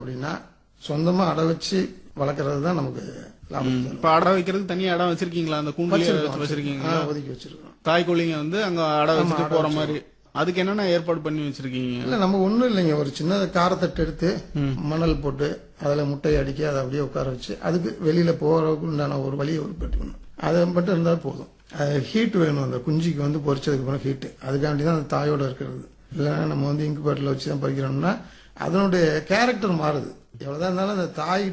அப்படின்னா சொந்தமா அடை வச்சு வளர்க்கறது தான் நமக்கு லாபம் தரும். இப்ப அடை வைக்கிறதுக்கு தனியா இடம் வச்சிருக்கீங்களா அந்த கூண்டுலயே வச்சிருக்கோம், வச்சிருக்கீங்க ஆ, ஒதுக்கி வச்சிருக்கோம் தாய் கோழிங்க வந்து அங்க அடை வச்சுட்டு போற மாதிரி அதுக்கு என்னென்ன ஏற்பாடு பண்ணி வச்சிருக்கீங்க இல்ல நம்ம ஒண்ணும் இல்லைங்க ஒரு சின்ன காரத்தட்டு எடுத்து மணல் போட்டு அதுல முட்டையை அடிக்க அதை அப்படியே உட்கார வச்சு அதுக்கு வெளியில போறதுக்கு உண்டான ஒரு வழியை உற்பத்தி அது மட்டும் இருந்தா போதும் ஹீட் வேணும் அந்த குஞ்சுக்கு வந்து பொரிச்சதுக்கு அப்புறம் ஹீட் அதுக்காண்டி தான் அந்த தாயோட இருக்கிறது இல்லைன்னா நம்ம வந்து இன்குபேட்டர்ல வச்சு தான் பறிக்கிறோம்னா அதனுடைய கேரக்டர் மாறுது எவ்வளவுதான் இருந்தாலும் அந்த தாய்